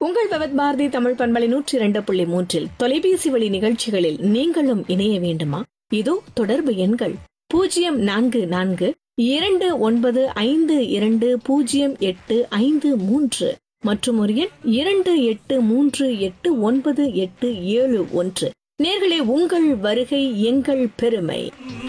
உங்கள் பவத் பாரதி தமிழ் பண்பலை நூற்றி இரண்டு புள்ளி மூன்றில் தொலைபேசி வழி நிகழ்ச்சிகளில் நீங்களும் இணைய வேண்டுமா இதோ தொடர்பு எண்கள் பூஜ்ஜியம் நான்கு நான்கு இரண்டு ஒன்பது ஐந்து இரண்டு பூஜ்ஜியம் எட்டு ஐந்து மூன்று மற்றும் ஒரு எண் இரண்டு எட்டு மூன்று எட்டு ஒன்பது எட்டு ஏழு ஒன்று நேர்களே உங்கள் வருகை எங்கள் பெருமை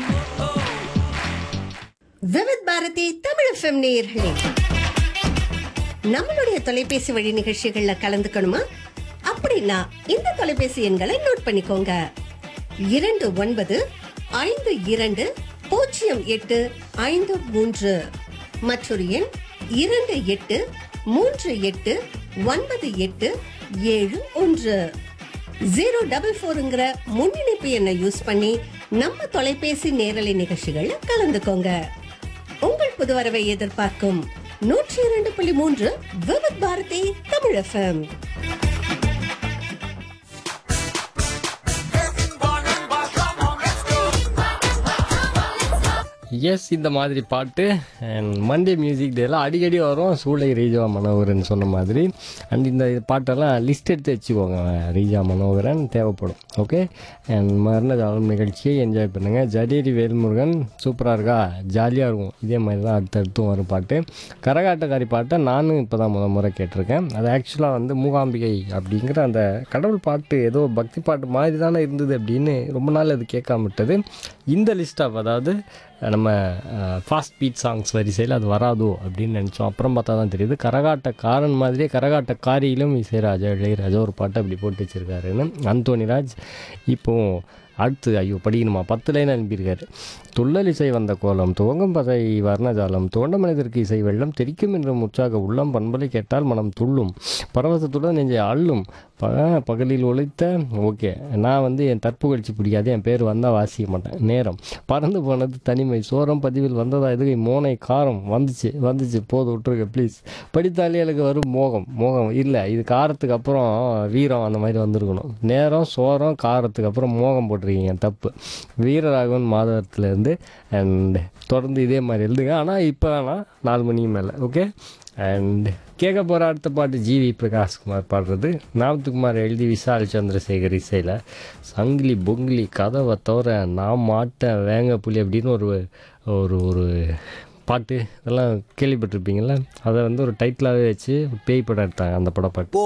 விவித் பாரதி தமிழ் எஃப்எம் நேயர்களே நம்மளுடைய தொலைபேசி வழி நிகழ்ச்சிகள்ல கலந்துக்கணுமா அப்படின்னா இந்த தொலைபேசி எண்களை நோட் பண்ணிக்கோங்க இரண்டு ஒன்பது ஐந்து இரண்டு பூஜ்ஜியம் எட்டு ஐந்து மூன்று மற்றொரு எண் இரண்டு எட்டு மூன்று எட்டு ஒன்பது எட்டு ஏழு ஒன்று ஜீரோ டபுள் ஃபோருங்கிற முன்னிணைப்பு எண்ணை யூஸ் பண்ணி நம்ம தொலைபேசி நேரலை நிகழ்ச்சிகள்ல கலந்துக்கோங்க உங்கள் புது வரவை எதிர்பார்க்கும் நூற்றி இரண்டு புள்ளி மூன்று விவித் பாரதி தமிழ் எஃப்எம் எஸ் இந்த மாதிரி பாட்டு அண்ட் மண்டே மியூசிக் டேல அடிக்கடி வரும் சூளை ரீஜா மனோகரன் சொன்ன மாதிரி அண்ட் இந்த பாட்டெல்லாம் லிஸ்ட் எடுத்து வச்சுக்கோங்க ரீஜா மனோகரன் தேவைப்படும் ஓகே அண்ட் மரண ஜாலம் நிகழ்ச்சியை என்ஜாய் பண்ணுங்கள் ஜடேரி வேல்முருகன் சூப்பராக இருக்கா ஜாலியாக இருக்கும் இதே மாதிரி தான் அடுத்தடுத்தும் வரும் பாட்டு கரகாட்டக்காரி பாட்டை நானும் இப்போ தான் முத முறை கேட்டிருக்கேன் அது ஆக்சுவலாக வந்து மூகாம்பிகை அப்படிங்கிற அந்த கடவுள் பாட்டு ஏதோ பக்தி பாட்டு மாதிரி தானே இருந்தது அப்படின்னு ரொம்ப நாள் அது கேட்காம விட்டது இந்த லிஸ்ட் ஆஃப் அதாவது நம்ம ஃபாஸ்ட் பீட் சாங்ஸ் வரிசையில் அது வராதோ அப்படின்னு நினச்சோம் அப்புறம் பார்த்தா தான் தெரியுது கரகாட்டக்காரன் மாதிரியே கரகாட்டக்காரியிலும் இசைராஜா இளையராஜா ஒரு பாட்டு அப்படி போட்டு வச்சிருக்காருன்னு அந்தோனிராஜ் இப்போ அடுத்து ஐயோ படிக்கணுமா பத்து லைன் அனுப்பியிருக்காரு துள்ளல் இசை வந்த கோலம் துவங்கும் பதை வர்ணஜாலம் தோண்ட மனிதருக்கு இசை வெள்ளம் தெரிக்கும் என்ற உற்சாக உள்ளம் பண்பலை கேட்டால் மனம் துள்ளும் பரவசத்துடன் நெஞ்சை அள்ளும் ப பகலில் உழைத்த ஓகே நான் வந்து என் தற்புகழ்ச்சி பிடிக்காது என் பேர் வந்தால் வாசிக்க மாட்டேன் நேரம் பறந்து போனது தனிமை சோரம் பதிவில் வந்ததா எதுகை மோனை காரம் வந்துச்சு வந்துச்சு போது விட்டுருங்க ப்ளீஸ் படித்தாலே எனக்கு வரும் மோகம் மோகம் இல்லை இது காரத்துக்கு அப்புறம் வீரம் அந்த மாதிரி வந்திருக்கணும் நேரம் சோரம் காரத்துக்கு அப்புறம் மோகம் போட்டிருக்கீங்க தப்பு வீரராகவன் மாதவரத்துலேருந்து அண்ட் தொடர்ந்து இதே மாதிரி எழுதுங்க ஆனால் இப்போ வேணாம் நாலு மணிக்கு மேலே ஓகே அண்ட் கேட்க போகிற அடுத்த பாட்டு ஜிவி பிரகாஷ்குமார் பாடுறது நாமத்துக்குமார் எழுதி விஷால் சந்திரசேகர் இசையில் சங்கிலி பொங்கிலி கதவை தவிர நான் மாட்டேன் வேங்க புலி அப்படின்னு ஒரு ஒரு ஒரு பாட்டு இதெல்லாம் கேள்விப்பட்டிருப்பீங்களா அதை வந்து ஒரு டைட்டிலாகவே வச்சு பேய் படம் எடுத்தாங்க அந்த படம் பாட்டு